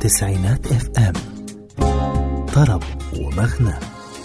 تسعينات اف ام طرب ومغنى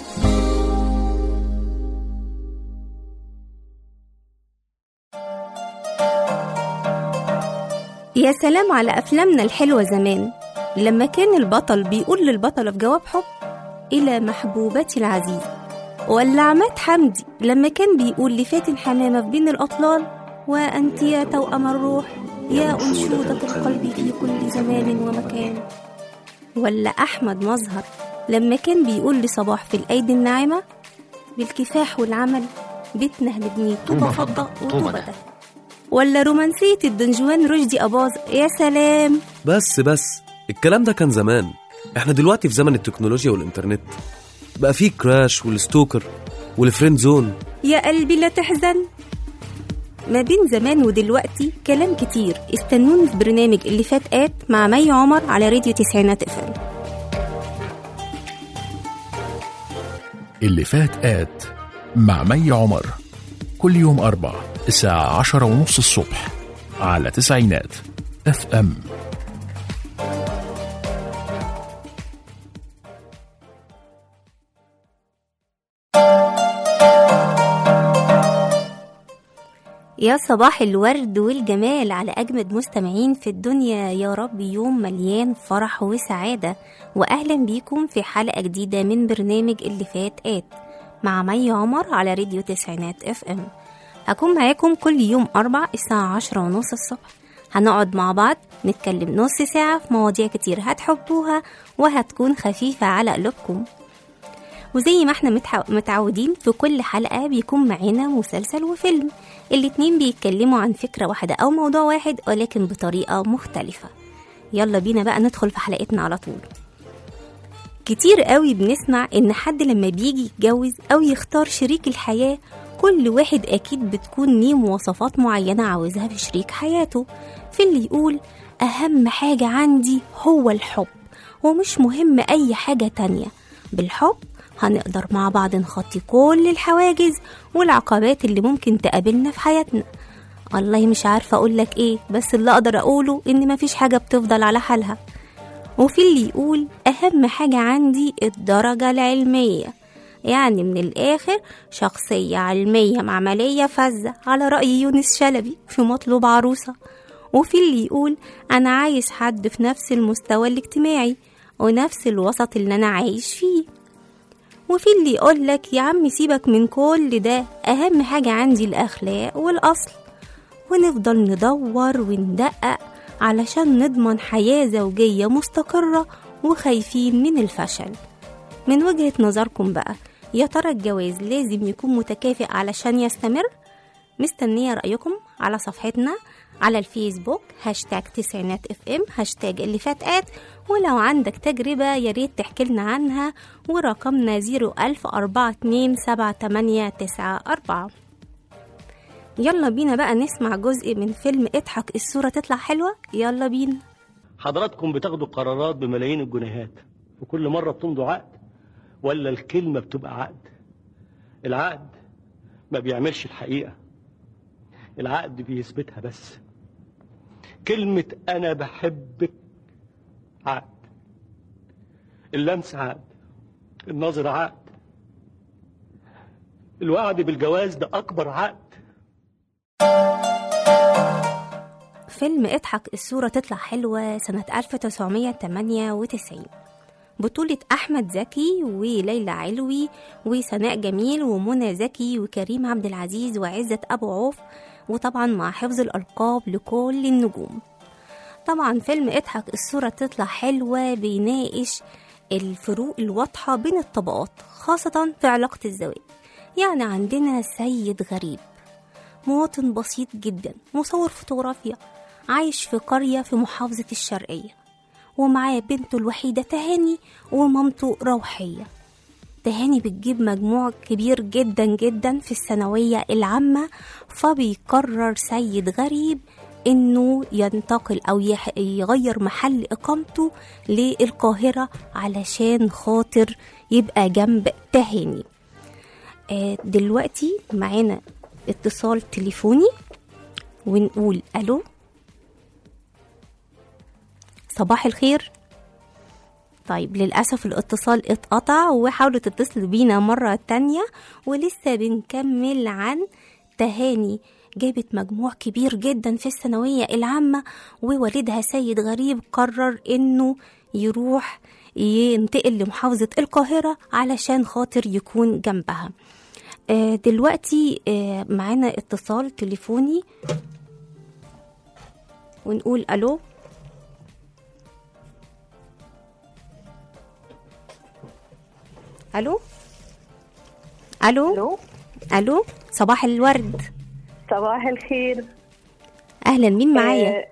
يا سلام على أفلامنا الحلوة زمان لما كان البطل بيقول للبطلة في جواب حب إلى محبوبتي العزيزة ولا عماد حمدي لما كان بيقول لفاتن حمامة في بين الأطلال وأنت يا توأم الروح يا أنشودة القلب في كل زمان ومكان ولا أحمد مظهر لما كان بيقول لصباح في الأيدي الناعمة بالكفاح والعمل بيتنا هنبنيه طوبة فضة وطوبة ده ولا رومانسية الدنجوان رشدي أباظ يا سلام بس بس الكلام ده كان زمان احنا دلوقتي في زمن التكنولوجيا والإنترنت بقى فيه كراش والستوكر والفريند زون يا قلبي لا تحزن ما بين زمان ودلوقتي كلام كتير استنوني في برنامج اللي فات آت مع مي عمر على راديو تسعينات افم اللي فات آت مع مي عمر كل يوم أربع الساعة عشرة ونص الصبح على تسعينات اف ام يا صباح الورد والجمال على أجمد مستمعين في الدنيا يا رب يوم مليان فرح وسعادة وأهلا بيكم في حلقة جديدة من برنامج اللي فات آت مع مي عمر على راديو تسعينات اف ام هكون معاكم كل يوم أربع الساعة عشرة ونص الصبح هنقعد مع بعض نتكلم نص ساعة في مواضيع كتير هتحبوها وهتكون خفيفة على قلوبكم وزي ما احنا متح- متعودين في كل حلقة بيكون معانا مسلسل وفيلم الاتنين بيتكلموا عن فكرة واحدة أو موضوع واحد ولكن بطريقة مختلفة يلا بينا بقى ندخل في حلقتنا على طول كتير قوي بنسمع إن حد لما بيجي يتجوز أو يختار شريك الحياة كل واحد أكيد بتكون ليه مواصفات معينة عاوزها في شريك حياته في اللي يقول أهم حاجة عندي هو الحب ومش مهم أي حاجة تانية بالحب هنقدر مع بعض نخطي كل الحواجز والعقبات اللي ممكن تقابلنا في حياتنا والله مش عارفة أقولك إيه بس اللي أقدر أقوله إن مفيش حاجة بتفضل على حالها وفي اللي يقول أهم حاجة عندي الدرجة العلمية يعني من الآخر شخصية علمية معملية فذة على رأي يونس شلبي في مطلوب عروسة وفي اللي يقول أنا عايز حد في نفس المستوى الاجتماعي ونفس الوسط اللي أنا عايش فيه وفي اللي يقولك يا عم سيبك من كل ده أهم حاجة عندي الأخلاق والأصل ونفضل ندور وندقق علشان نضمن حياة زوجية مستقرة وخايفين من الفشل من وجهة نظركم بقى يا ترى الجواز لازم يكون متكافئ علشان يستمر؟ مستنية رأيكم على صفحتنا على الفيسبوك هاشتاج تسعينات اف ام هاشتاج اللي فات آت ولو عندك تجربة ياريت تحكي لنا عنها ورقمنا زيرو ألف أربعة اتنين سبعة تمانية تسعة أربعة يلا بينا بقى نسمع جزء من فيلم اضحك الصورة تطلع حلوة يلا بينا حضراتكم بتاخدوا قرارات بملايين الجنيهات وكل مرة بتمضوا عقد ولا الكلمة بتبقى عقد العقد ما بيعملش الحقيقة العقد بيثبتها بس كلمة أنا بحبك عقد اللمس عقد النظر عقد الوعد بالجواز ده أكبر عقد فيلم اضحك الصورة تطلع حلوة سنة 1998 بطولة أحمد زكي وليلى علوي وسناء جميل ومنى زكي وكريم عبد العزيز وعزت أبو عوف وطبعا مع حفظ الألقاب لكل النجوم طبعا فيلم اضحك الصورة تطلع حلوة بيناقش الفروق الواضحة بين الطبقات خاصة في علاقة الزواج يعني عندنا سيد غريب مواطن بسيط جدا مصور فوتوغرافيا عايش في قرية في محافظة الشرقية ومعاه بنته الوحيدة تهاني ومامته روحية تهاني بتجيب مجموع كبير جدا جدا في الثانوية العامة فبيقرر سيد غريب انه ينتقل او يح- يغير محل اقامته للقاهرة علشان خاطر يبقى جنب تهاني آه، دلوقتي معانا اتصال تليفوني ونقول الو صباح الخير طيب للأسف الاتصال اتقطع وحاولوا تتصلوا بينا مرة تانية ولسه بنكمل عن تهاني جابت مجموع كبير جدا في الثانوية العامة ووالدها سيد غريب قرر انه يروح ينتقل لمحافظة القاهرة علشان خاطر يكون جنبها آه، دلوقتي آه، معانا اتصال تليفوني ونقول الو الو الو الو الو صباح الورد صباح الخير اهلا مين معايا آه،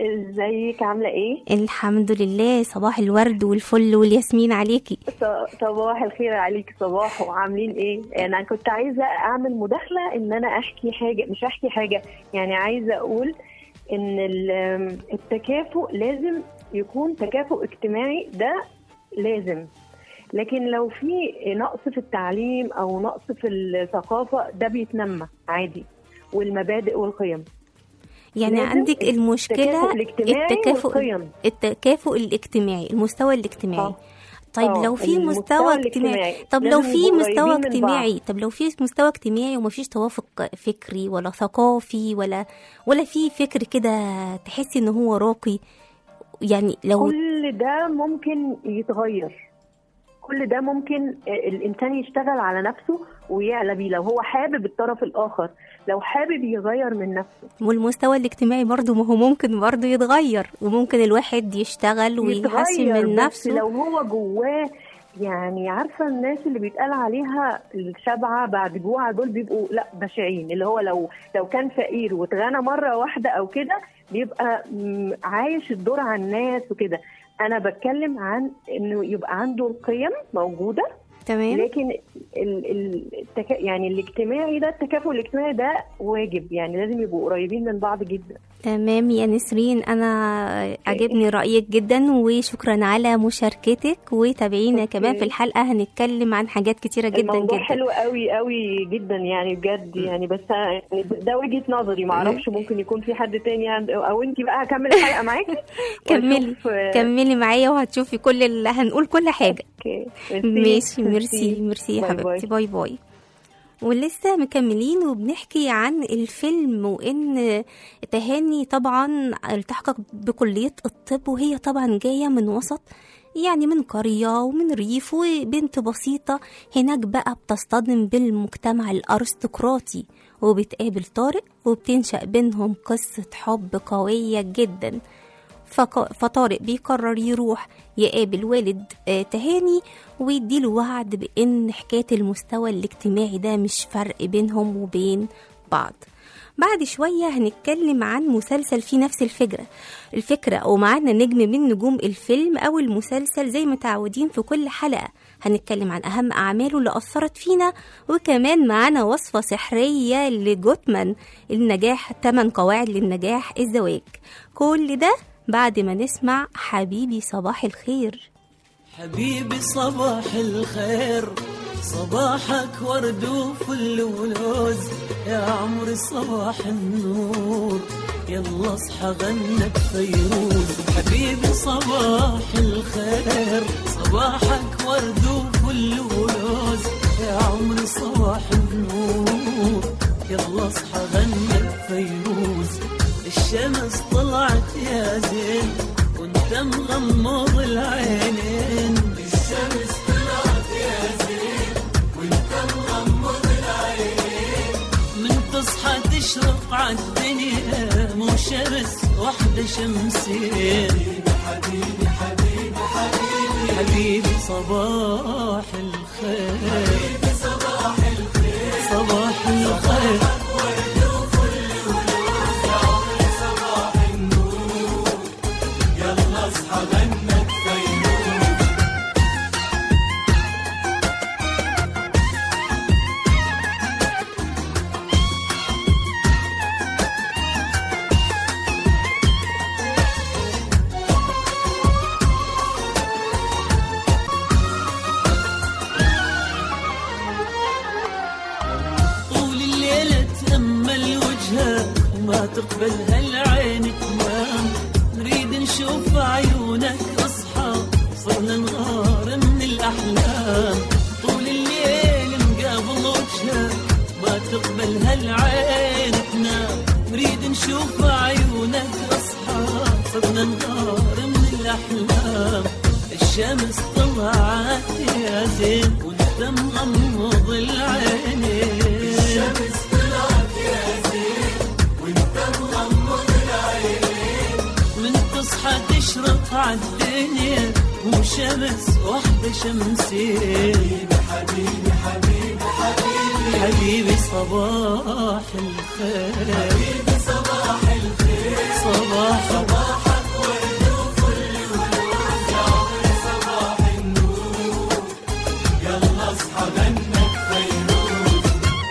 ازيك عامله ايه الحمد لله صباح الورد والفل والياسمين عليكي ص- صباح الخير عليك صباح وعاملين ايه انا كنت عايزه اعمل مداخله ان انا احكي حاجه مش احكي حاجه يعني عايزه اقول ان ال- التكافؤ لازم يكون تكافؤ اجتماعي ده لازم لكن لو في نقص في التعليم او نقص في الثقافه ده بيتنمى عادي والمبادئ والقيم يعني لازم عندك المشكلة التكافؤ الاجتماعي التكافؤ والقيم. التكافؤ الاجتماعي المستوى الاجتماعي آه. طيب آه، لو في المستوى مستوى اجتماعي الاجتماعي. طب لو لازم في يبقوا مستوى قريبين من اجتماعي طب لو في مستوى اجتماعي ومفيش توافق فكري ولا ثقافي ولا ولا في فكر كده تحسي ان هو راقي يعني لو كل ده ممكن يتغير كل ده ممكن الانسان يشتغل على نفسه ويعلى بيه لو هو حابب الطرف الاخر لو حابب يغير من نفسه والمستوى الاجتماعي برضو ما هو ممكن برضو يتغير وممكن الواحد يشتغل ويحسن يتغير من بس نفسه لو هو جواه يعني عارفه الناس اللي بيتقال عليها الشبعه بعد جوع دول بيبقوا لا بشعين اللي هو لو لو كان فقير واتغنى مره واحده او كده بيبقى م- عايش الدور على الناس وكده انا بتكلم عن انه يبقى عنده القيم موجوده تمام لكن ال ال التك... يعني الاجتماعي ده التكافؤ الاجتماعي ده واجب يعني لازم يبقوا قريبين من بعض جدا تمام يا نسرين انا عجبني رايك جدا وشكرا على مشاركتك وتابعينا أوكي. كمان في الحلقه هنتكلم عن حاجات كتيره جدا الموضوع جدا حلو قوي قوي جدا يعني بجد يعني بس يعني ده وجهه نظري ما اعرفش ممكن يكون في حد تاني عند او انت بقى هكمل الحلقه معاكي كملي وأشوف، آه، كملي معايا وهتشوفي كل اللي هنقول كل حاجه اوكي ماشي ميرسي ميرسي يا باي باي. حبيبتي باي باي ولسه مكملين وبنحكي عن الفيلم وان تهاني طبعا التحقت بكلية الطب وهي طبعا جاية من وسط يعني من قرية ومن ريف وبنت بسيطة هناك بقى بتصطدم بالمجتمع الأرستقراطي وبتقابل طارق وبتنشأ بينهم قصة حب قوية جدا فق- فطارق بيقرر يروح يقابل والد آه، تهاني ويديله وعد بان حكايه المستوى الاجتماعي ده مش فرق بينهم وبين بعض بعد شوية هنتكلم عن مسلسل فيه نفس الفكرة الفكرة ومعانا نجم من نجوم الفيلم أو المسلسل زي ما متعودين في كل حلقة هنتكلم عن أهم أعماله اللي أثرت فينا وكمان معانا وصفة سحرية لجوتمان النجاح 8 قواعد للنجاح الزواج كل ده بعد ما نسمع حبيبي صباح الخير حبيبي صباح الخير صباحك ورد وفل ولوز يا عمري صباح النور يلا اصحى غنك فيروز حبيبي صباح الخير صباحك ورد وفل ولوز يا عمري صباح النور يلا اصحى غنك فيروز الشمس طلعت يا زين وانت مغمض العينين الشمس طلعت يا زين وانت مغمض العينين من تصحى تشرق عالدنيا مو شمس واحدة شمسين حبيبي حبيبي حبيبي حبيبي صباح الخير حبيبي صباح الخير صباح الخير يلا اصحى غنك فيروز طول الليلة هذا نهار من الأحلام الشمس طلعت يا زين وانت مغمض العينين الشمس طلعت يا زين وانت مغمض العينين من تصحى تشرق عالدنيا وشمس واحدة شمسين حبيبي حبيبي حبيبي حبيبي صباح الخير حبيبي صباح الخير صباح صباحك ورد وفل ونور يا عمري صباح النور يلا اصحى غنك فيروز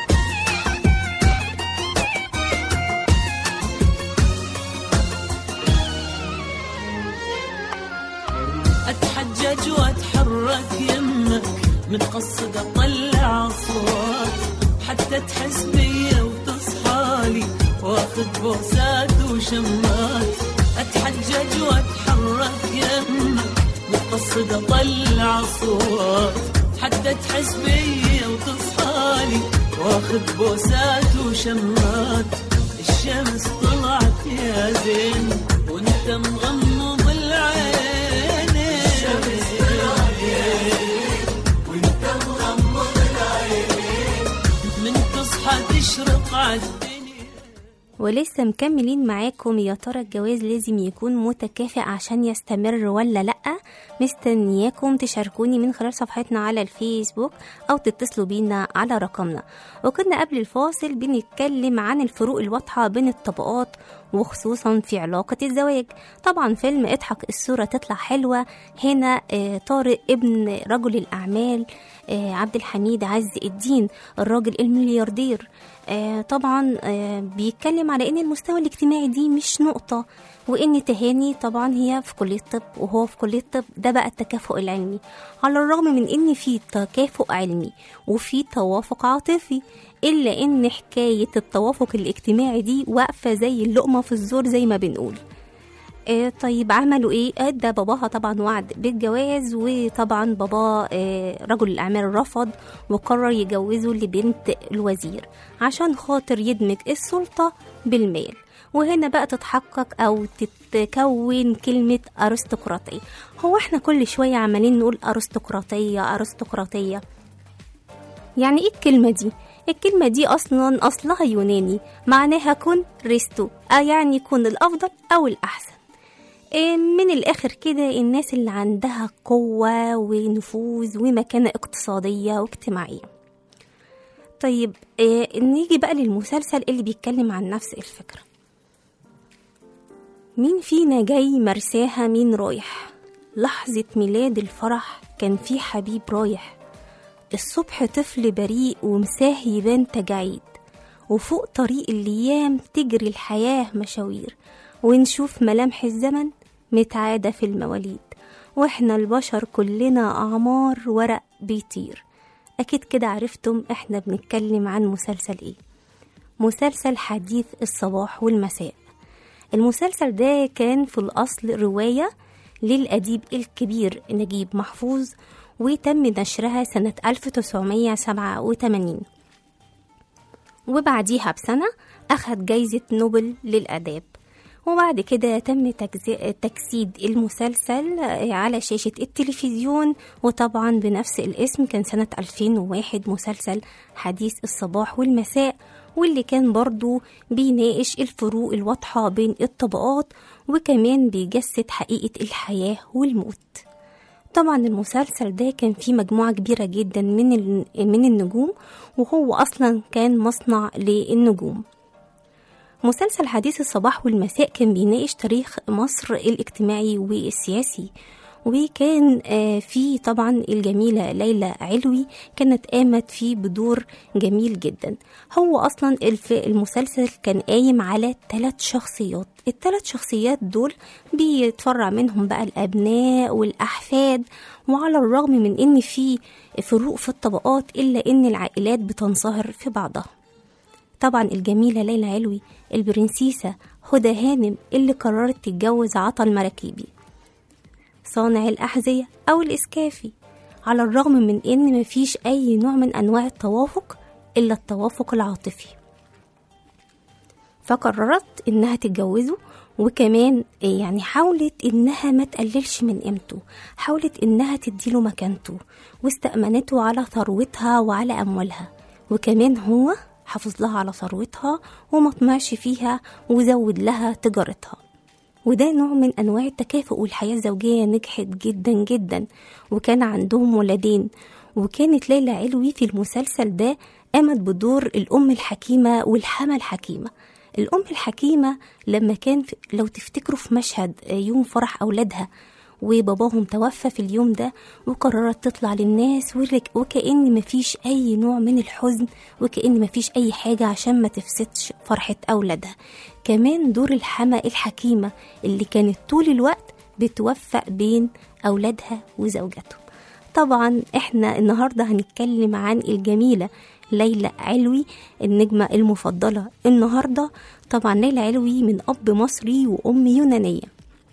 اتحجج واتحرك يمك متقصد اطلع اصوات حتى تحس بيا وتصحالي واخذ بوسات وشمات اتحجج واتحرك يمك متقصد اطلع اصوات حتى تحس بيا وتصحالي واخذ بوسات وشمات الشمس طلعت يا زين وانت مغمض العين الشمس طلعت يا زين وانت مغمض العين من تصحى تشرق عالدنيا ولسه مكملين معاكم يا ترى الجواز لازم يكون متكافئ عشان يستمر ولا لأ مستنياكم تشاركوني من خلال صفحتنا على الفيسبوك أو تتصلوا بينا على رقمنا وكنا قبل الفاصل بنتكلم عن الفروق الواضحة بين الطبقات وخصوصا في علاقة الزواج طبعا فيلم اضحك الصورة تطلع حلوة هنا آه، طارق ابن رجل الأعمال آه، عبد الحميد عز الدين الراجل الملياردير آه، طبعا آه، بيتكلم على ان المستوى الاجتماعي دي مش نقطة وان تهاني طبعا هي في كلية طب وهو في كلية طب ده بقى التكافؤ العلمي على الرغم من ان في تكافؤ علمي وفي توافق عاطفي الا ان حكاية التوافق الاجتماعي دي واقفة زي اللقمة في الزور زي ما بنقول آه طيب عملوا ايه ادى باباها طبعا وعد بالجواز وطبعا بابا آه رجل الاعمال رفض وقرر يجوزه لبنت الوزير عشان خاطر يدمج السلطة بالمال وهنا بقى تتحقق او تتكون كلمة ارستقراطية هو احنا كل شوية عمالين نقول ارستقراطية ارستقراطية يعني ايه الكلمة دي؟ الكلمة دي أصلا أصلها يوناني معناها كن ريستو آه يعني كن الأفضل أو الأحسن إيه من الآخر كده الناس اللي عندها قوة ونفوذ ومكانة اقتصادية واجتماعية طيب إيه نيجي بقى للمسلسل اللي بيتكلم عن نفس الفكرة مين فينا جاي مرساها مين رايح لحظة ميلاد الفرح كان في حبيب رايح الصبح طفل بريء ومساه يبان تجاعيد وفوق طريق الأيام تجري الحياة مشاوير ونشوف ملامح الزمن متعادة في المواليد واحنا البشر كلنا أعمار ورق بيطير أكيد كده عرفتم احنا بنتكلم عن مسلسل ايه مسلسل حديث الصباح والمساء المسلسل ده كان في الأصل رواية للأديب الكبير نجيب محفوظ وتم نشرها سنة 1987 وبعديها بسنة أخد جايزة نوبل للآداب وبعد كده تم تجزي- تجسيد المسلسل على شاشة التلفزيون وطبعا بنفس الاسم كان سنة 2001 مسلسل حديث الصباح والمساء واللي كان برضو بيناقش الفروق الواضحة بين الطبقات وكمان بيجسد حقيقة الحياة والموت طبعا المسلسل ده كان فيه مجموعة كبيرة جدا من ال- من النجوم وهو أصلا كان مصنع للنجوم مسلسل حديث الصباح والمساء كان بيناقش تاريخ مصر الاجتماعي والسياسي وكان آه، في طبعا الجميلة ليلى علوي كانت قامت فيه بدور جميل جدا هو أصلا الف- المسلسل كان قايم على ثلاث شخصيات الثلاث شخصيات دول بيتفرع منهم بقى الأبناء والأحفاد وعلى الرغم من إن في فروق في الطبقات إلا إن العائلات بتنصهر في بعضها طبعا الجميلة ليلى علوي البرنسيسة هدى هانم اللي قررت تتجوز عطا المراكيبي صانع الأحذية أو الإسكافي على الرغم من إن مفيش أي نوع من أنواع التوافق إلا التوافق العاطفي فقررت إنها تتجوزه وكمان يعني حاولت انها ما تقللش من قيمته حاولت انها تديله مكانته واستأمنته على ثروتها وعلى اموالها وكمان هو حافظ لها على ثروتها وما طمعش فيها وزود لها تجارتها وده نوع من انواع التكافؤ والحياه الزوجيه نجحت جدا جدا وكان عندهم ولدين وكانت ليلى علوي في المسلسل ده قامت بدور الام الحكيمه والحما الحكيمه الام الحكيمه لما كان في لو تفتكروا في مشهد يوم فرح اولادها وباباهم توفى في اليوم ده وقررت تطلع للناس ولك- وكأن مفيش أي نوع من الحزن وكأن مفيش أي حاجة عشان ما تفسدش فرحة أولادها كمان دور الحما الحكيمة اللي كانت طول الوقت بتوفق بين أولادها وزوجاتهم طبعا احنا النهاردة هنتكلم عن الجميلة ليلى علوي النجمة المفضلة النهاردة طبعا ليلى علوي من أب مصري وأم يونانية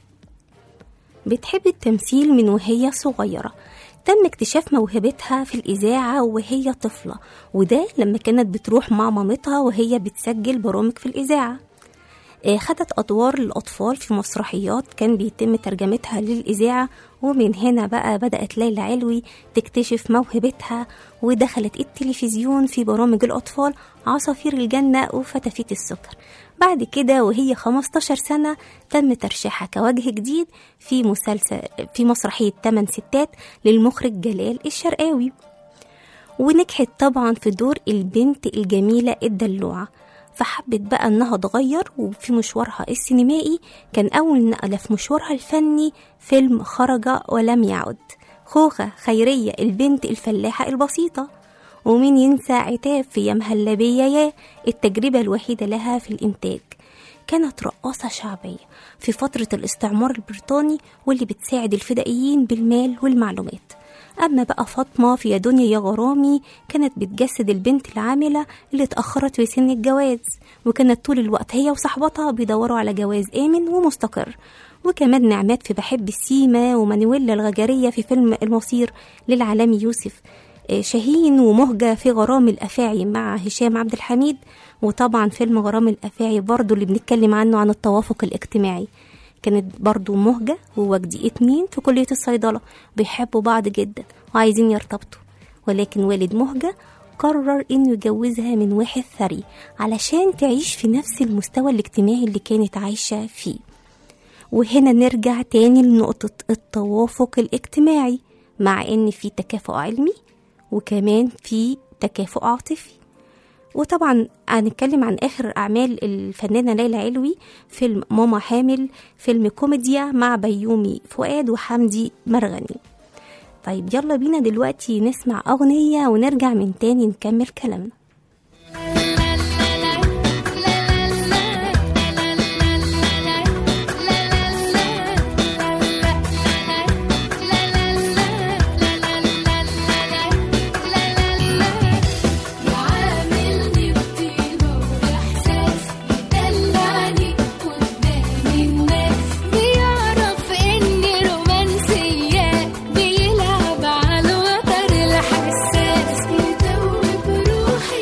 بتحب التمثيل من وهي صغيرة تم اكتشاف موهبتها في الإذاعة وهي طفلة وده لما كانت بتروح مع مامتها وهي بتسجل برامج في الإذاعة آه، خدت أدوار للأطفال في مسرحيات كان بيتم ترجمتها للإذاعة ومن هنا بقى بدأت ليلى علوي تكتشف موهبتها ودخلت التلفزيون في برامج الأطفال عصافير الجنة وفتافيت السكر بعد كده وهي 15 سنة تم ترشيحها كوجه جديد في مسلسل في مسرحية 8 ستات للمخرج جلال الشرقاوي ونجحت طبعا في دور البنت الجميلة الدلوعة فحبت بقى انها تغير وفي مشوارها السينمائي كان اول نقلة في مشوارها الفني فيلم خرج ولم يعد خوخة خيرية البنت الفلاحة البسيطة ومين ينسى عتاب في يا مهلبية يا التجربة الوحيدة لها في الإنتاج كانت رقاصة شعبية في فترة الاستعمار البريطاني واللي بتساعد الفدائيين بالمال والمعلومات أما بقى فاطمة في يا دنيا يا غرامي كانت بتجسد البنت العاملة اللي اتأخرت في سن الجواز وكانت طول الوقت هي وصاحبتها بيدوروا على جواز آمن ومستقر وكمان نعمات في بحب السيما ومانويلا الغجرية في فيلم المصير للعالمي يوسف آه، شاهين ومهجة في غرام الأفاعي مع هشام عبد الحميد وطبعا فيلم غرام الأفاعي برضو اللي بنتكلم عنه عن التوافق الاجتماعي كانت برضو مهجة ووجدي اتنين في كلية الصيدلة بيحبوا بعض جدا وعايزين يرتبطوا ولكن والد مهجة قرر انه يجوزها من واحد ثري علشان تعيش في نفس المستوى الاجتماعي اللي كانت عايشة فيه وهنا نرجع تاني لنقطة التوافق الاجتماعي مع ان في تكافؤ علمي وكمان في تكافؤ عاطفي وطبعا هنتكلم عن اخر اعمال الفنانه ليلى علوي فيلم ماما حامل فيلم كوميديا مع بيومي فؤاد وحمدي مرغني طيب يلا بينا دلوقتي نسمع اغنيه ونرجع من تاني نكمل كلامنا يعاملني بطيبة وإحساس يدلعني قدام الناس بيعرف إني رومانسية بيلعب على الوتر الحساس يدوب روحي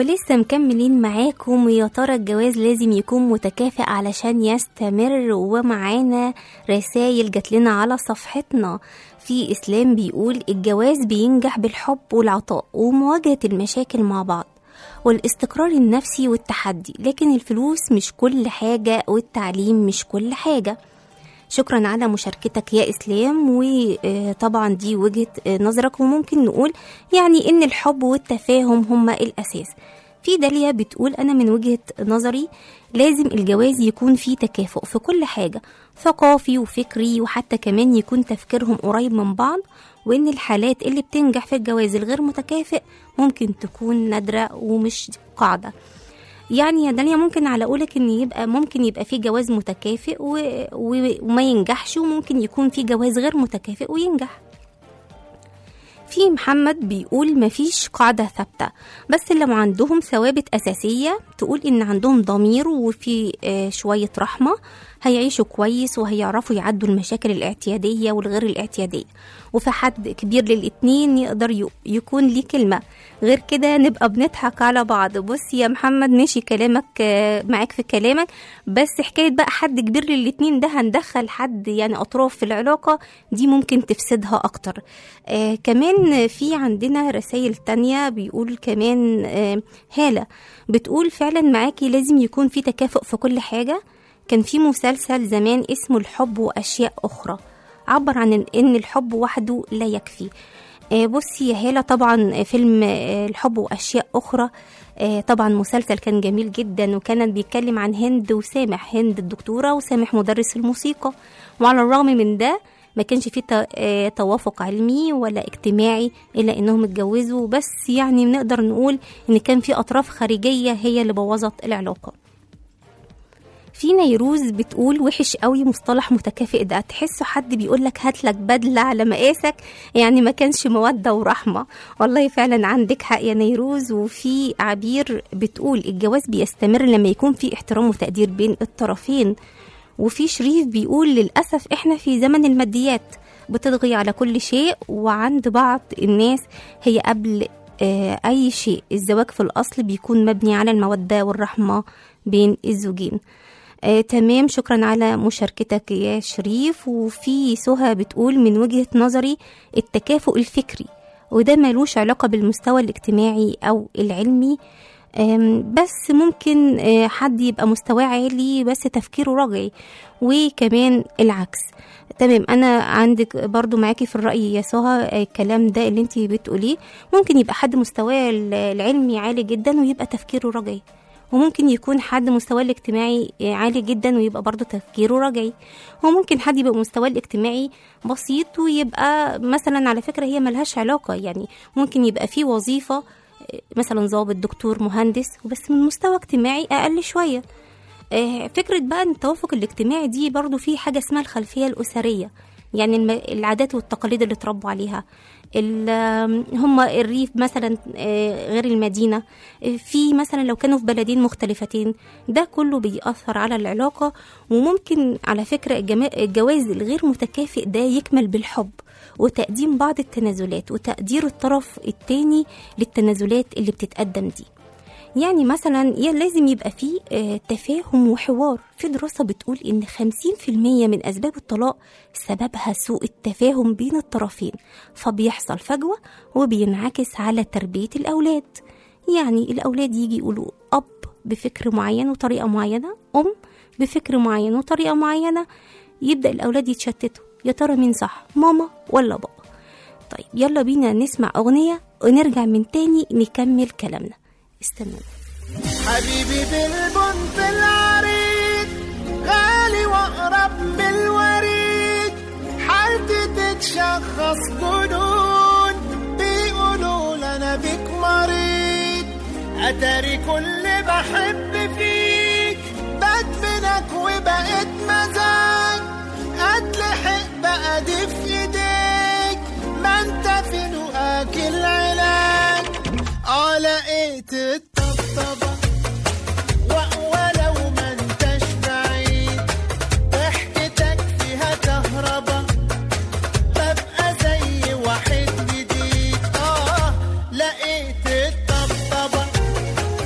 ولسه مكملين معاكم ويا ترى الجواز لازم يكون متكافئ علشان يستمر ومعانا رسائل جات لنا على صفحتنا في إسلام بيقول الجواز بينجح بالحب والعطاء ومواجهة المشاكل مع بعض والاستقرار النفسي والتحدي لكن الفلوس مش كل حاجة والتعليم مش كل حاجة شكرا على مشاركتك يا اسلام وطبعا دي وجهه نظرك وممكن نقول يعني ان الحب والتفاهم هما الاساس في داليا بتقول انا من وجهه نظري لازم الجواز يكون فيه تكافؤ في كل حاجه ثقافي وفكري وحتى كمان يكون تفكيرهم قريب من بعض وان الحالات اللي بتنجح في الجواز الغير متكافئ ممكن تكون نادره ومش قاعده يعني يا داليا ممكن على قولك ان يبقى ممكن يبقى في جواز متكافئ و... و... وما ينجحش وممكن يكون في جواز غير متكافئ وينجح في محمد بيقول مفيش قاعدة ثابتة بس لو عندهم ثوابت أساسية تقول إن عندهم ضمير وفي آه، شوية رحمة هيعيشوا كويس وهيعرفوا يعدوا المشاكل الاعتيادية والغير الاعتيادية وفي حد كبير للاتنين يقدر ي- يكون ليه كلمة غير كده نبقى بنضحك على بعض بص يا محمد ماشي كلامك آه، معاك في كلامك بس حكاية بقى حد كبير للاتنين ده هندخل حد يعني أطراف في العلاقة دي ممكن تفسدها أكتر آه كمان في عندنا رسائل تانية بيقول كمان آه هالة بتقول فعلا معاكي لازم يكون في تكافؤ في كل حاجة كان في مسلسل زمان اسمه الحب وأشياء أخرى عبر عن إن الحب وحده لا يكفي آه، بصي يا هالة طبعا فيلم آه، الحب وأشياء أخرى آه، طبعا مسلسل كان جميل جدا وكان بيتكلم عن هند وسامح هند الدكتورة وسامح مدرس الموسيقى وعلى الرغم من ده ما كانش فيه ت- آه، توافق علمي ولا اجتماعي إلا إنهم اتجوزوا بس يعني نقدر نقول إن كان في أطراف خارجية هي اللي بوظت العلاقة في نيروز بتقول وحش قوي مصطلح متكافئ ده تحسه حد بيقول لك هات لك بدله على مقاسك يعني ما كانش موده ورحمه والله فعلا عندك حق يا نيروز وفي عبير بتقول الجواز بيستمر لما يكون في احترام وتقدير بين الطرفين وفي شريف بيقول للاسف احنا في زمن الماديات بتطغي على كل شيء وعند بعض الناس هي قبل آه، اي شيء الزواج في الاصل بيكون مبني على الموده والرحمه بين الزوجين آه، تمام شكرا على مشاركتك يا شريف وفي سهى بتقول من وجهة نظري التكافؤ الفكري وده ملوش علاقة بالمستوى الاجتماعي أو العلمي آم، بس ممكن آه، حد يبقى مستواه عالي بس تفكيره رجعي وكمان العكس تمام انا عندك برضو معاكي في الراي يا سهى آه، الكلام ده اللي انت بتقوليه ممكن يبقى حد مستواه العلمي عالي جدا ويبقى تفكيره رجعي وممكن يكون حد مستواه الاجتماعي عالي جدا ويبقى برضه تفكيره رجعي وممكن حد يبقى مستواه الاجتماعي بسيط ويبقى مثلا على فكرة هي ملهاش علاقة يعني ممكن يبقى في وظيفة مثلا ضابط دكتور مهندس وبس من مستوى اجتماعي أقل شوية آه، فكرة بقى ان التوافق الاجتماعي دي برضو في حاجة اسمها الخلفية الأسرية يعني الم- العادات والتقاليد اللي اتربوا عليها ال- آم، هم الريف مثلا آه، غير المدينة آه، في مثلا لو كانوا في بلدين مختلفتين ده كله بيأثر على العلاقة وممكن على فكرة الجما- الجواز الغير متكافئ ده يكمل بالحب وتقديم بعض التنازلات وتقدير الطرف التاني للتنازلات اللي بتتقدم دي يعني مثلا يا لازم يبقى فيه آه، تفاهم وحوار في دراسة بتقول إن 50% من أسباب الطلاق سببها سوء التفاهم بين الطرفين فبيحصل فجوة وبينعكس على تربية الأولاد يعني الأولاد يجي يقولوا أب بفكر معين وطريقة معينة أم بفكر معين وطريقة معينة يبدأ الأولاد يتشتتوا يا ترى مين صح ماما ولا بابا طيب يلا بينا نسمع أغنية ونرجع من تاني نكمل كلامنا استنوا حبيبي بالبنت العريض غالي واقرب من الوريد حالتي تتشخص جنون بيقولوا لنا بيك مريض اتاري كل بحب فيك بدمنك وبقيت مزاج اتلحق بقى دي في ايديك ما انت فين واكل علاج اه لقيت الطبطبة و- ولو ما انتش بعيد ضحكتك فيها كهربا ببقى زي واحد جديد اه لقيت الطبطبة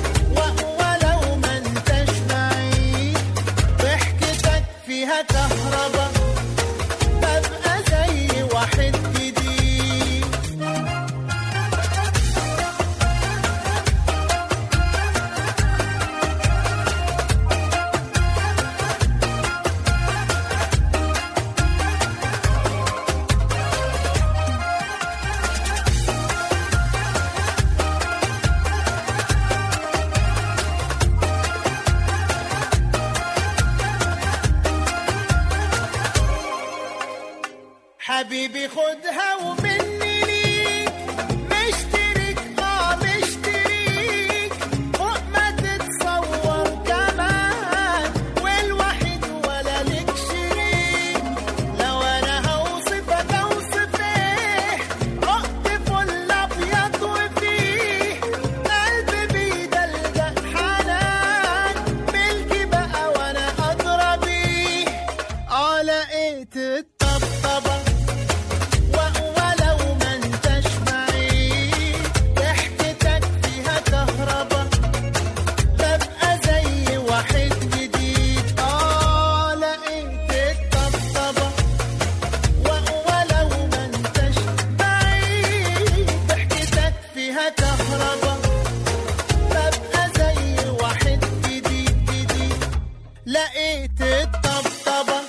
حبيبي خدها ومني ليك مشترك اه مشتريك فوق ما تتصور كمان والوحيد ولا لك شريك لو انا هوصفك اوصف ايه عقد فل ابيض وفيه قلبي بيدلدق حنان ملكي بقى وانا ادرى بيه اه لقيت الطبطبه و- ولو ما انتش بعيد ضحكتك فيها كهربا ببقى زي واحد جديد اه لقيت الطبطبه و- ولو ما انتش بعيد ضحكتك فيها كهربا ببقى زي واحد جديد جديد لقيت الطبطبه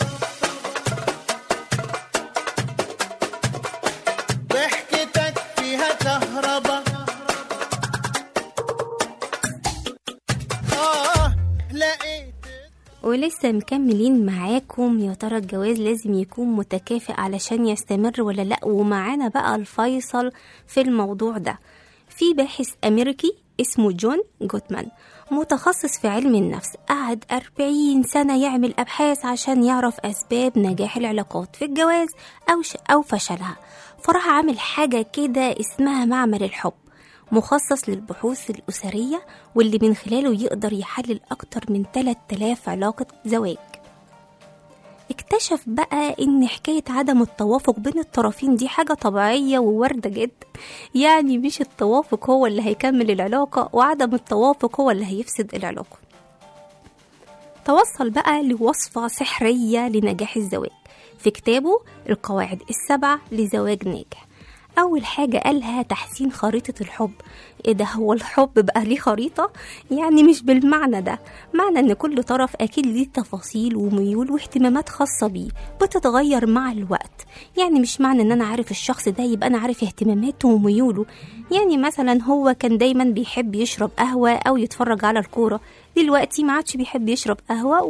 ضحكتك فيها كهربا آه لقيت ولسه مكملين معاكم يا ترى الجواز لازم يكون متكافئ علشان يستمر ولا لا ومعانا بقى الفيصل في الموضوع ده في باحث أمريكي اسمه جون جوتمان متخصص في علم النفس قعد 40 سنة يعمل أبحاث عشان يعرف أسباب نجاح العلاقات في الجواز أو, ش... أو فشلها فراح عامل حاجة كده اسمها معمل الحب مخصص للبحوث الأسرية واللي من خلاله يقدر يحلل أكتر من 3000 علاقة زواج اكتشف بقى ان حكاية عدم التوافق بين الطرفين دي حاجة طبيعية وواردة جدا يعني مش التوافق هو اللي هيكمل العلاقة وعدم التوافق هو اللي هيفسد العلاقة توصل بقى لوصفة سحرية لنجاح الزواج في كتابه القواعد السبع لزواج ناجح أول حاجة قالها تحسين خريطة الحب إيه ده هو الحب بقى ليه خريطة؟ يعني مش بالمعنى ده معنى إن كل طرف أكيد ليه تفاصيل وميول واهتمامات خاصة بيه بتتغير مع الوقت يعني مش معنى إن أنا عارف الشخص ده يبقى أنا عارف اهتماماته وميوله يعني مثلا هو كان دايما بيحب يشرب قهوة أو يتفرج على الكورة دلوقتي ما عادش بيحب يشرب قهوة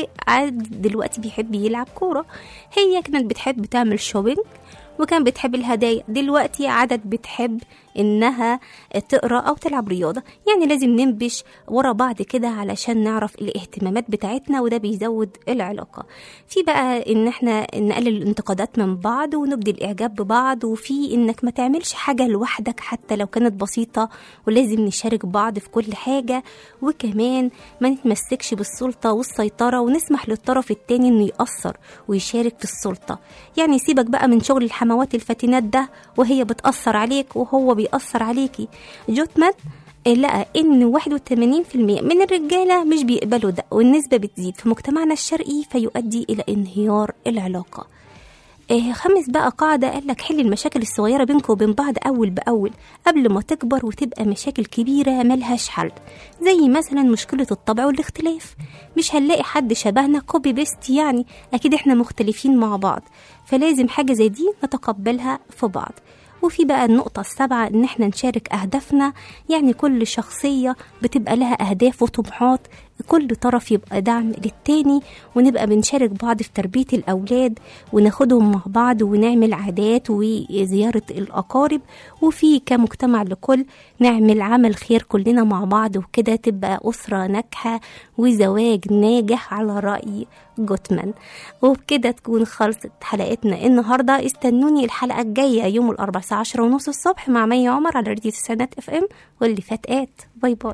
وعاد دلوقتي بيحب يلعب كورة هي كانت بتحب تعمل شوبينج وكان بتحب الهدايا دلوقتي عدد بتحب انها تقرا او تلعب رياضه يعني لازم ننبش ورا بعض كده علشان نعرف الاهتمامات بتاعتنا وده بيزود العلاقه في بقى ان احنا نقلل الانتقادات من بعض ونبدي الاعجاب ببعض وفي انك ما تعملش حاجه لوحدك حتى لو كانت بسيطه ولازم نشارك بعض في كل حاجه وكمان ما نتمسكش بالسلطه والسيطره ونسمح للطرف التاني انه يأثر ويشارك في السلطه يعني سيبك بقى من شغل الحموات الفاتنات ده وهي بتأثر عليك وهو بيأثر عليكي جوتمان لقى ان 81% من الرجاله مش بيقبلوا ده والنسبه بتزيد في مجتمعنا الشرقي فيؤدي الى انهيار العلاقه آه، خامس بقى قاعدة قال لك حل المشاكل الصغيرة بينكم وبين بعض أول بأول قبل ما تكبر وتبقى مشاكل كبيرة ملهاش حل زي مثلا مشكلة الطبع والاختلاف مش هنلاقي حد شبهنا كوبي بيست يعني أكيد احنا مختلفين مع بعض فلازم حاجة زي دي نتقبلها في بعض وفي بقى النقطة السابعة إن احنا نشارك أهدافنا يعني كل شخصية بتبقى لها أهداف وطموحات كل طرف يبقى دعم للتاني ونبقى بنشارك بعض في تربية الأولاد وناخدهم مع بعض ونعمل عادات وزيارة الأقارب وفي كمجتمع لكل نعمل عمل خير كلنا مع بعض وكده تبقى أسرة ناجحة وزواج ناجح على رأي جوتمان وبكده تكون خلصت حلقتنا النهاردة استنوني الحلقة الجاية يوم الأربعاء الساعة عشرة ونص الصبح مع مي عمر على راديو تسعينات اف ام واللي فات آت باي باي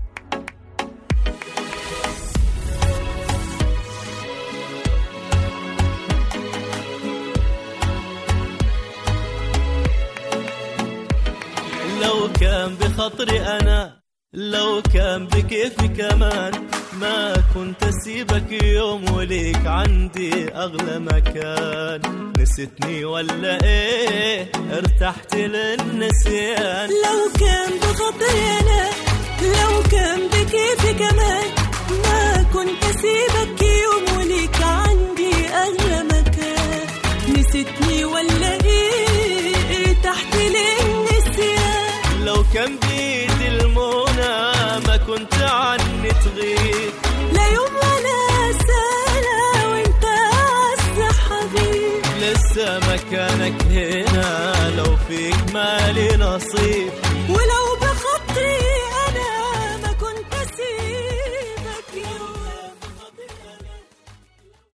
لو كان بخطري أنا لو كان بكيفي كمان ما كنت أسيبك يوم وليك عندي أغلى مكان نسيتني ولا إيه ارتحت للنسيان لو كان بخطري أنا لو كان بكيفي كمان ما كنت أسيبك يوم وليك عندي أغلى مكان نسيتني ولا إيه تحت للنسيان لو كان بيدي المنى ما كنت عني تغيب لا يوم ولا سنة وانت أعز حبيب لسه لسه مكانك هنا لو فيك مالي نصيب